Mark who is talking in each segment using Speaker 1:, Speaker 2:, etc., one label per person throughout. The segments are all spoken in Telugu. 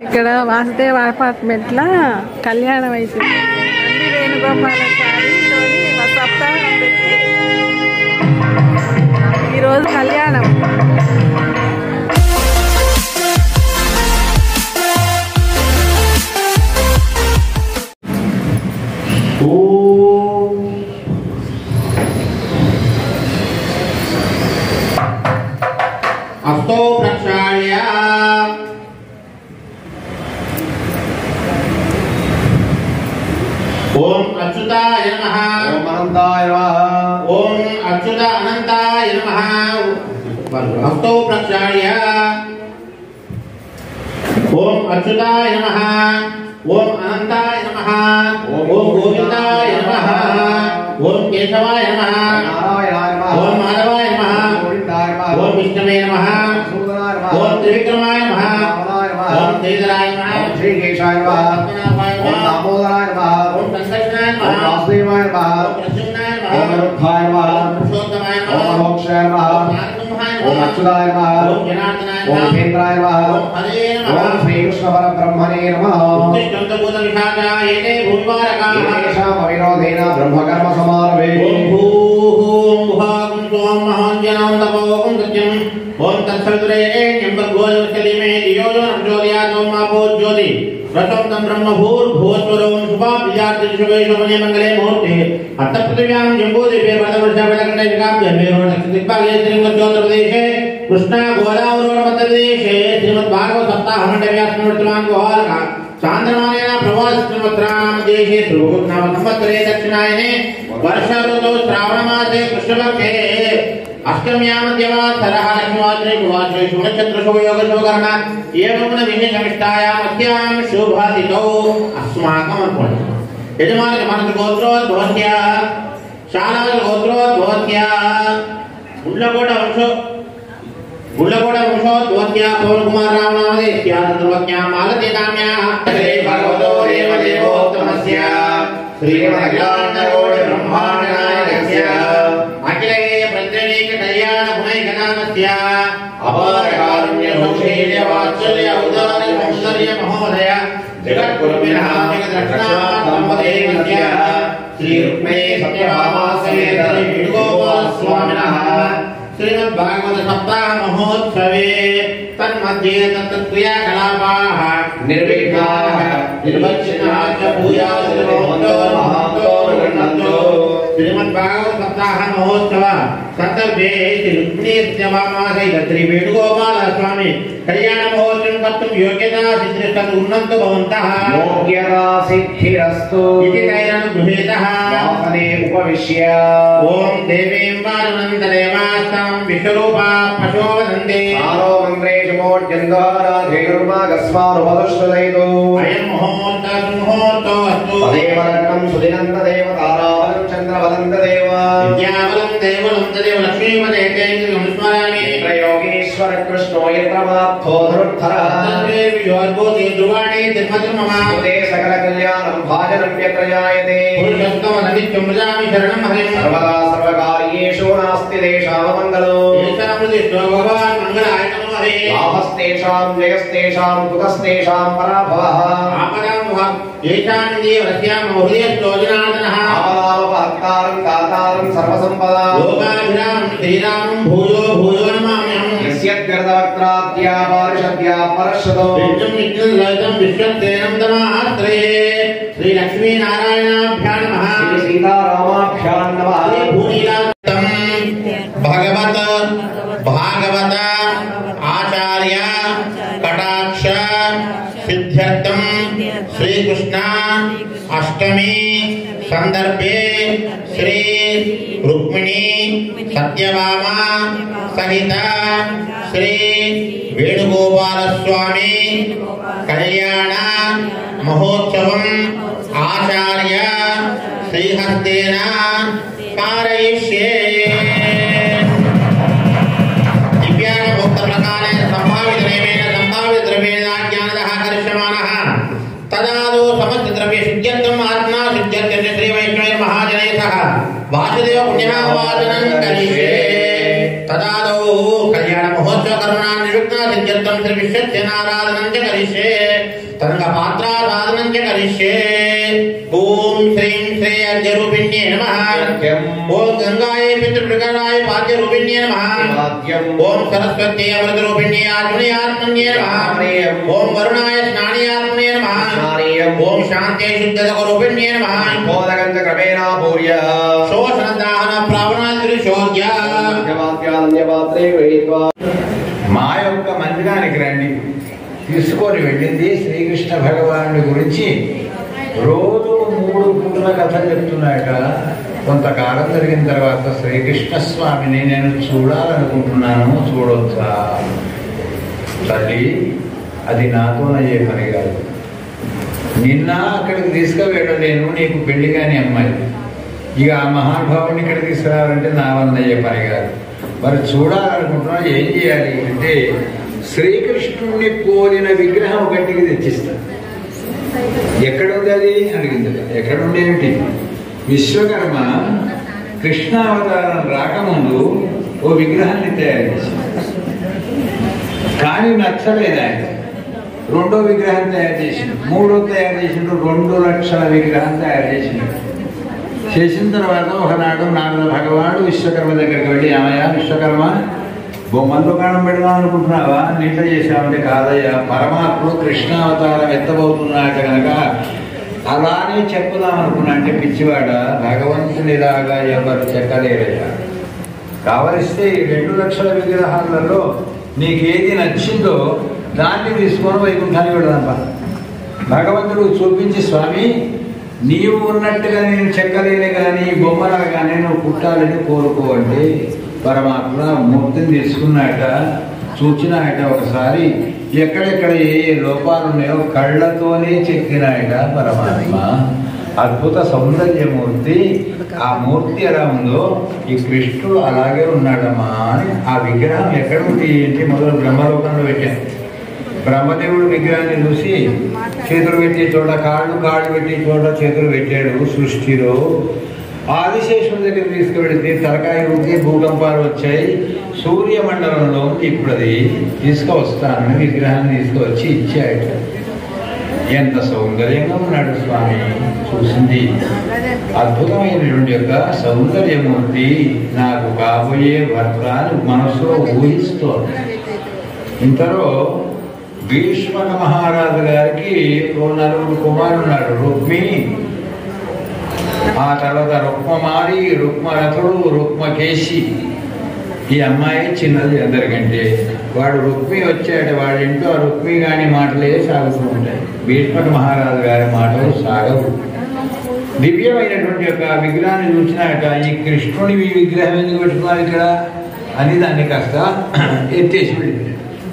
Speaker 1: ఇక్కడ వాసుదేవ్ అపార్ట్మెంట్ల కళ్యాణం అవుతుంది నంది వేణుగోపాలాచారితో సప్తాహం పెట్టి ఈరోజు కళ్యాణం
Speaker 2: अस्तो प्रक्षाल्य ओम अच्युताय नमः
Speaker 3: ఓం అనంతాయ నమః
Speaker 2: ओम अच्युत अनंताय नमः अस्तो प्रक्षाल्य ओम अच्युताय नमः ओम अनंताय नमः ओम गोविंदाय नमः ओम केशवाय नमः
Speaker 3: నారాయణాయ నమః
Speaker 2: ओम माधवाय नमः
Speaker 3: గోవిందాయ నమః
Speaker 2: ओम विष्णवे नमः
Speaker 3: సూదనాయ నమః
Speaker 2: ओम त्रिविक्रमाय नमः
Speaker 3: రామనాయ నమః
Speaker 2: ओम श्रीधराय नमः
Speaker 3: ఓం శ్రీకేశాయ నమః
Speaker 2: पद्मनाభాయ
Speaker 3: ఓం
Speaker 2: नमः
Speaker 3: దామోదరాయ నమః
Speaker 2: ओम संकर्षणाय
Speaker 3: ఓం
Speaker 2: नमः
Speaker 3: వాసుదేవాయ నమః
Speaker 2: ओम प्रद्युम्नाय
Speaker 3: ఓం
Speaker 2: नमः
Speaker 3: అరుద్ధాయ నమః
Speaker 2: ओम पुरुषोत्तमाय
Speaker 3: ఓం
Speaker 2: नमः
Speaker 3: మోక్షాయ నమః
Speaker 2: ओम नारसिंहाय
Speaker 3: ఓం
Speaker 2: नमः
Speaker 3: అచ్యుతాయ నమః
Speaker 2: ओम जनार्दनाय
Speaker 3: ఓం
Speaker 2: नमः
Speaker 3: మహేంద్రాయ నమః
Speaker 2: ओम हरे
Speaker 3: ఓం
Speaker 2: नमः
Speaker 3: శ్రీకృష్ణ పరబ్రహ్మణే నమః
Speaker 2: उत्तिष्ठन्तभूत विशाखाय एते भूमिवारकाः
Speaker 3: ఏషాం అవిరోధేన బ్రహ్మకర్మ సమారభే
Speaker 2: ओम भूः भुवागुं सोम महाञ्जनं तपोगुं सत्यम् ओम तत्सवितुरेण्यं भर्गोजवशलिमे धियो यो न प्रचोदयात् ओम आपो ज्योति रसं तं ब्रह्मभूर्भुवस्वरं शुभाभिजातिशुभेशुभने मङ्गले मुहूर्ते अर्थपृथिव्यां जम्बूद्वीपे भरतवर्षावलकण्डे विकाब्जमेरोणक्षत्रिक्पाले श्रीमद्योत्रप्रदेशे कृष्णा गोदावरोणमध्यप्रदेशे श्रीमद्भागवत सप्ताहमण्डव्यास्मिन् वर्तमान् गुहारका चान्द्रमानेन प्रवासमत्राणां देशे ध्रुवनाम संवत्सरे दक्षिणायने वर्षा ऋतौ श्रावणमासे कृष्णपक्षे अष्टम्यां देवासरः लक्ष्मीवासरे कुवासरे शुभनक्षत्रशुभयोगशुभकर्ण एवं विशेषमिष्टायां अस्यां शुभादितौ अस्माकम् अर्पणम् यजमानस्य मनसगोत्रोद्भवस्य शालागोत्रोद्भवस्य उल्लकोट वंशो गुल्लकोट वंशोद्भवत्या पवनकुमार रामनामदेश्या सर्वज्ञा मालतीकाम्या श्री भगवतो देवदेवोत्तमस्य श्रीमदखिलाण्डकोटि ब्रह्माण्डनायकस्य अखिलगे प्रत्येक कल्याण गुणैकनामस्य अपारकारुण्य सौशील्य वात्सल्य उदार सौन्दर्य महोदय जगद्गुरुविनः जगद्रक्षणात्मदेवस्य श्री रुक्मे सत्यभामा समेत श्री वेणुगोपाल स्वामिनः श्रीमद्भागवत सप्ताह महोत्सवे तन्मध्ये तत्क्रियाकलापाः
Speaker 3: निर्विघ्नाः
Speaker 2: निर्वच्छिन्नाः च भूयादिर्मोहन्तो महन्तो गृह्णन्तो श्रीमद्भागवत सप्ताह महोत्सव सन्दर्भे श्री रुक्मिणीत्यमामासैः श्री वेणुगोपाल स्वामी कल्याण महोत्सवं कर्तुं योग्यता सिद्धिस्तत् उन्नन्तु भवन्तः
Speaker 3: योग्यता सिद्धिरस्तु
Speaker 2: इति तैरनुगृहीतः
Speaker 3: वासने उपविश्य
Speaker 2: ॐ देवीं वारुणन्तदेवास्तां विश्वरूपा पशो वदन्ते
Speaker 3: सारो मन्त्रेषु मोर्जन्दाराधेरुर्मागस्मानुपदुष्टदैतो
Speaker 2: अयं मुहूर्तः मुहूर्तो अस्तु
Speaker 3: तदेव लग्नं सुदिनन्तदेव ताराबलं चन्द्रबलन्तदेव
Speaker 2: विद्याबलं देवलं तदेव लक्ष्मीपदे तेजं स्मरामि
Speaker 3: योगेश्वर कृष्णो यत्रमार्थो धनुर्धरः
Speaker 2: तन्त्रे वियोर्भूति ध्रुवाणि तिर्मतिर् मम
Speaker 3: सुदे सकलकल्याणं भाजनं यत्र जायते
Speaker 2: पुरुषस्तमननित्यं व्रजामि शरणं हरिं
Speaker 3: सर्वदा सर्वकार्येषु नास्ति तेषाममङ्गलो
Speaker 2: येषामृदिष्टो भगवान् मङ्गलाय नमो हरे
Speaker 3: लाभस्तेषां जयस्तेषां कुतस्तेषां पराभवः
Speaker 2: आपदां मुखं येषां देवस्यां हृदयस्थो जनार्दनः
Speaker 3: आपदामपहर्तारं दातारं सर्वसम्पदा
Speaker 2: लोकाभिरामं श्रीरामं भूयो भूयो नमाम्यहम्
Speaker 3: यस्यद्गर्दवक्त्राद्या पारिषद्या परश्वतो
Speaker 2: नित्यं नित्यं ललितं विश्वक्सेनं तमाश्रये श्रीलक्ष्मीनारायणाभ्यां नमः
Speaker 3: श्री सीतारामाभ्यां नमः
Speaker 2: श्रीभूनीलातं भगवत भागवत आचार्य कटाक्ष सिद्ध्यर्थं श्रीकृष्ण अष्टमी संदर्भे श्री रुक्मिणी सत्यभामा सहित श्री वेणुगोपाल स्वामी कल्याण महोत्सवम् आचार्य श्रीहस्तेन कारयिष्ये दिव्याङ्गभोक्तप्रकारेण सम्भावितनियमेन सम्भावितद्रव्येणाज्ञानदः करिष्यमाणः तदादौ समस्तद्रव्यशुद्ध्यर्थम् आत्मा शुद्ध्यर्थ्यस्य श्रीवैष्णवैर्महाजनैः सह वासुदेव पुण्यमावाचनं करिष्ये तदादौ कल्याणमहोत्सवकर्मणां निरुक्ता सिद्ध्यर्थं श्रीविश्वस्य नाराधनं च करिष्ये తరంగపాత్రాసాధనం చ కరిష్యే ఓం శ్రీం శ్రీ అర్జరూపిణ్యే నమః
Speaker 3: సత్యం
Speaker 2: ఓం గంగాయే పితృప్రకారాయ పాద్యరూపిణ్యే నమః
Speaker 3: వాద్యం
Speaker 2: ఓం సరస్వత్యే అమృతరూపిణ్యే ఆత్మనీయాత్మన్యే నమః ఓం వరుణాయ స్నానీయాత్మనే నమః
Speaker 3: స్నానీయం
Speaker 2: ఓం శాంతే శుద్ధరూపిణ్యే నమః
Speaker 3: బోధగంధ క్రమేణాపూర్య
Speaker 2: శోషణ దాహన ప్రావణాద్రి శోధ్య
Speaker 3: వాద్యాన్యపాత్రే గృహీత్వా
Speaker 4: మా యొక్క మందిరానికి రండి తీసుకొని వెళ్ళింది శ్రీకృష్ణ భగవానుడి గురించి రోజు మూడు పూటల కథ చెప్తున్నాయట కొంతకాలం జరిగిన తర్వాత శ్రీకృష్ణ స్వామిని నేను చూడాలనుకుంటున్నాను చూడొచ్చా తల్లి అది నాతోనయ్యే పని కాదు నిన్న అక్కడికి తీసుకువెళ్ళలేను నీకు పెళ్లి కాని అమ్మాయి ఇక ఆ మహానుభావుని ఇక్కడ తీసుకురావాలంటే నా వల్ల అయ్యే పని కాదు మరి చూడాలనుకుంటున్నా ఏం చేయాలి అంటే శ్రీకృష్ణుణ్ణి పోలిన విగ్రహం ఒకటికి తెచ్చిస్తా ఎక్కడుంది అది అడిగింది ఎక్కడుంది ఏమిటి విశ్వకర్మ కృష్ణావతారం రాకముందు ఓ విగ్రహాన్ని తయారు చేశాడు కానీ నచ్చలేదు ఆయన రెండో విగ్రహం తయారు చేసిండు మూడో తయారు చేసిండు రెండు లక్షల విగ్రహం తయారు చేసిండు చేసిన తర్వాత ఒకనాడు నారద భగవానుడు విశ్వకర్మ దగ్గరికి వెళ్ళి ఏమయ్యా విశ్వకర్మ బొమ్మల దుకాణం పెడదాం అనుకుంటున్నావా నీట చేసామంటే కాదయ్యా పరమాత్ముడు కృష్ణావతారం ఎత్తబోతున్నాట కనుక అలానే చెప్పుదాం అనుకున్నా అంటే పిచ్చివాడ భగవంతునిలాగా ఎవరు చెక్కలేరయ్యా కావలిస్తే ఈ రెండు లక్షల విగ్రహాలలో నీకేది నచ్చిందో దాన్ని తీసుకొని వైకుంఠానికి వెళదాంపా భగవంతుడు చూపించి స్వామి నీవు ఉన్నట్టుగా నేను చెక్కలేని కానీ బొమ్మలా కానీ నువ్వు పుట్టాలని కోరుకో అంటే పరమాత్మ మూర్తిని తీసుకున్నాక చూచినాయట ఒకసారి ఎక్కడెక్కడ ఏ ఏ లోపాలు ఉన్నాయో కళ్ళతోనే చెక్కినాయట పరమాత్మ అద్భుత సౌందర్యమూర్తి ఆ మూర్తి ఎలా ఉందో ఈ కృష్ణుడు అలాగే ఉన్నాడమ్మా అని ఆ విగ్రహం ఎక్కడ ఉంది ఏంటి మొదలు బ్రహ్మలోకంలో పెట్టాను బ్రహ్మదేవుడు విగ్రహాన్ని చూసి చేతులు పెట్టే చోట కాళ్ళు కాళ్ళు పెట్టే చోట చేతులు పెట్టాడు సృష్టిలో ఆదిశేషుడి దగ్గర తీసుకువెళితే తలకాయ ఊపి భూకంపాలు వచ్చాయి సూర్యమండలంలో ఉంది ఇప్పుడు అది తీసుకువస్తానని విగ్రహాన్ని తీసుకువచ్చి ఇచ్చాడు ఎంత సౌందర్యంగా ఉన్నాడు స్వామి చూసింది అద్భుతమైనటువంటి యొక్క సౌందర్యమూర్తి నాకు కాబోయే భర్త అని మనసులో ఊహిస్తోంది ఇంతలో భీష్మక మహారాజు గారికి ఓ నలుగురు కుమారులు ఉన్నాడు రుక్మి ఆ తర్వాత రుక్మమారి రుక్మరథుడు రుక్మకేశి ఈ అమ్మాయి చిన్నది అందరికంటే వాడు రుక్మి వచ్చాడు వాడి ఇంట్లో ఆ రుక్మి గాని మాటలే సాగుతూ ఉంటాయి భీష్మక మహారాజు గారి మాటలు సాగవు దివ్యమైనటువంటి యొక్క విగ్రహాన్ని చూసినాక ఈ కృష్ణుని ఈ విగ్రహం ఎందుకు పెట్టుకున్నారు ఇక్కడ అని దాన్ని కాస్త ఎత్తేసి వెళ్ళిపోయాడు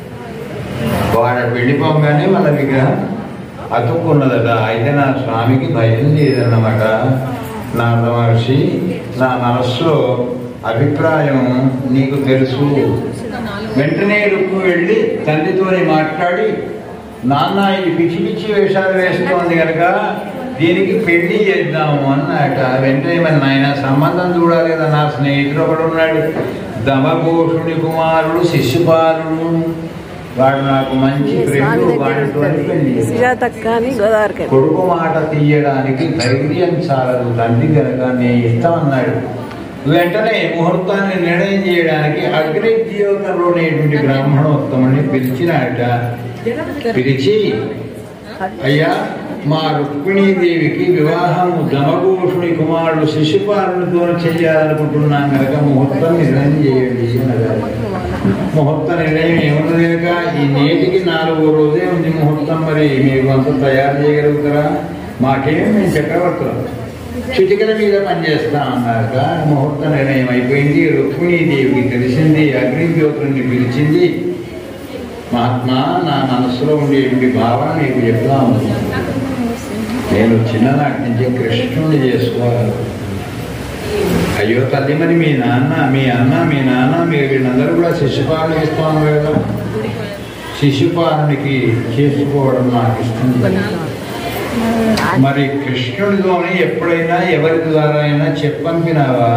Speaker 4: వాడు వెళ్ళిపోగానే వాళ్ళ విగ్రహం అతుక్కున్నదట అయితే నా స్వామికి భయం లేదన్నమాట నా మహర్షి నా మనస్సులో అభిప్రాయం నీకు తెలుసు వెంటనే రుక్కు వెళ్ళి తండ్రితోని మాట్లాడి నాన్న ఇది పిచ్చి పిచ్చి వేషాలు వేస్తోంది కనుక దీనికి పెళ్లి చేద్దాము అన్నట వెంటనే మరి నాయన సంబంధం చూడాలి కదా నా స్నేహితుడు ఒకడు ఉన్నాడు దమఘోషుని కుమారుడు శిశుపాలుడు వాడు నాకు మంచి ఫ్రెండ్ వాడితో పెళ్లి చేద్దాం.
Speaker 1: సుజాతక్క అని గోదావరికి
Speaker 4: కొడుకు మాట తీయడానికి ధైర్యం చాలదు తండ్రి కనుక నేను ఇస్తామన్నాడు వెంటనే ముహూర్తాన్ని నిర్ణయం చేయడానికి అగ్నిద్యోతంలోనేటువంటి బ్రాహ్మణోత్తముని పిలిచినాట పిలిచి అయ్యా మా రుక్మిణీదేవికి వివాహము దమఘోషుని కుమారుడు శిశుపాలనతో చేయాలనుకుంటున్నాం కనుక ముహూర్తం నిర్ణయం చేయండి అన్నారు ముహూర్త నిర్ణయం ఏమున్నది కనుక ఈ నేటికి నాలుగో రోజే ఉంది ముహూర్తం మరి మీరు అంతా తయారు చేయగలుగుతారా మాకేం మేము చక్రవర్తులం చిటికల మీద పనిచేస్తాం అన్నాక ముహూర్త నిర్ణయం అయిపోయింది రుక్మిణీదేవికి తెలిసింది అగ్నిజ్యోతుని పిలిచింది మహాత్మా నా మనసులో ఉండేటువంటి భావన నీకు చెప్తా ఉంది నేను చిన్ననాటి నుంచి కృష్ణుని చేసుకోవాలి అయ్యో తల్లి మరి మీ నాన్న మీ అన్న మీ నాన్న మీరు వీళ్ళందరూ కూడా శిశుపాలన ఇస్తాను కదా శిశుపాలనకి చేసుకోవడం నాకు ఇష్టం లేదు. మరి కృష్ణుడితోనే ఎప్పుడైనా ఎవరి ద్వారా అయినా చెప్పంపినావా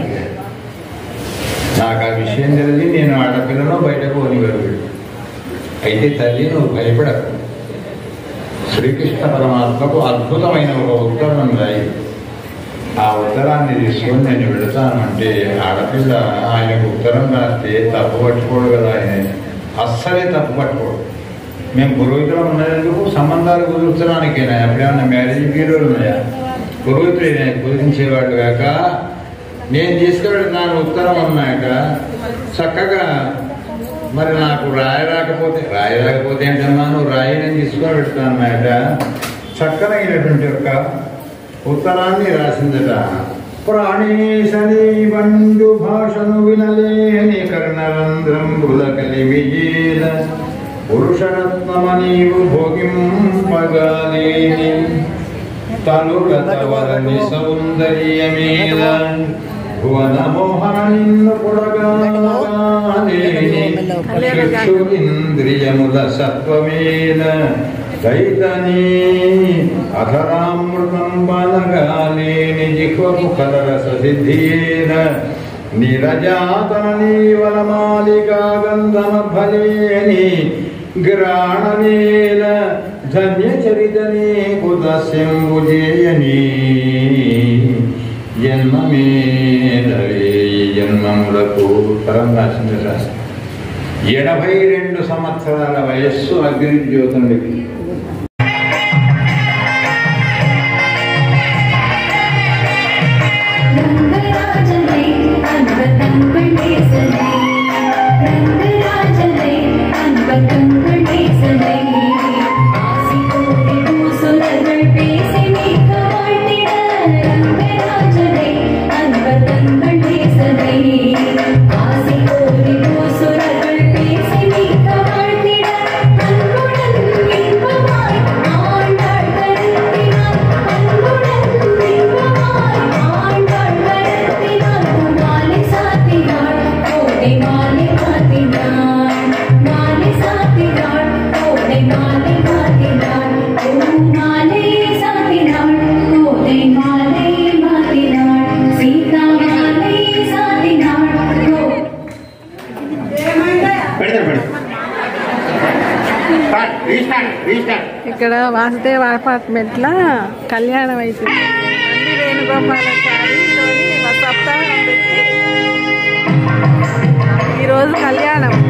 Speaker 4: నాకు ఆ విషయం తెలియదు నేను ఆడపిల్లను బయటకు పోనివారు అయితే తల్లి నువ్వు భయపడకు శ్రీకృష్ణ పరమాత్మకు అద్భుతమైన ఒక ఉత్తరం రాయి ఆ ఉత్తరాన్ని తీసుకొని నేను వెళతాను అంటే ఆడపిల్ల ఆయనకు ఉత్తరం రాస్తే తప్పు పట్టుకోడు కదా ఆయన అస్సలే తప్పు పట్టుకోడు మేము పురోహితులం ఉన్నందుకు సంబంధాలు కుదుర్చడానికేనా ఎప్పుడేమన్నా మ్యారేజ్ బ్యూరోలు ఉన్నాయా పురోహితుడైనా కుదిరించేవాడు కాక నేను తీసుకువెళ్తున్నాను ఉత్తరం అన్నాక చక్కగా మరి నాకు రాయి రాకపోతే రాయి రాకపోతే ఏంటమ్మా నువ్వు రాయి నేను తీసుకొని పెడతాను అన్నాక చక్కనైనటువంటి యొక్క ఉత్తరాన్ని రాసిందట ప్రాణేశని బండు భాషను వినలేని కర్ణరంధ్రం మృదకలి విజేల పురుషరత్నమ నీవు భోగింపగాలేని తనులతవరని సౌందర్యమేల భువన మోహన నిన్ను పొడగాలేని చక్షురింద్రియముల సత్వమేల దైతనీ అధరామృతం బలగాలేని జిహ్వపు కలరస సిద్ధియేన నిరజాతన నీవలమాలికా గంధమ ఫలేని గ్రాణమేల ధన్య చరితనే కుదస్యంబుజేయని జన్మమేలవే జన్మములకు తరం రాసిందట ఎనభై రెండు సంవత్సరాల వయస్సు అగ్నిజ్యోతుడికి
Speaker 5: రంగరాజనే అన్వతంగుళేసనే రంగరాజనే అన్వతంగుళేసనే ஆசிகோடி பூசுரர்கள் பேசி நீக்க வாழ்த்திட ரங்கராஜனை அன்பதங்கள் பேசனை ஆசிகோடி பூசுரர்கள் பேசி நீக்க வாழ்த்திட அன்புடன் இன்பமாய் ஆண்டாள் கருத்தினார் அன்புடன் இன்பமாய் ஆண்டாள் கருத்தினார் மாலை சாத்தினாள் கோடை மாலை மாத்தினாள் மாலை சாத்தினாள் கோடை மாலை மாத்தினாள் ஓ மாலை சாத்தினாள் கோடை மாலை மாத்தினாள் சீதா மாலை சாத்தினாள் கோ
Speaker 2: పెడతారు పెడతారు స్టార్ట్ రీస్టార్ట్ రీస్టార్ట్
Speaker 1: ఇక్కడ వాసుదేవ్ అపార్ట్మెంట్లో కళ్యాణం అవుతుంది నంది వేణుగోపాలాచారితో సప్తాహం పెట్టి ఈరోజు కళ్యాణం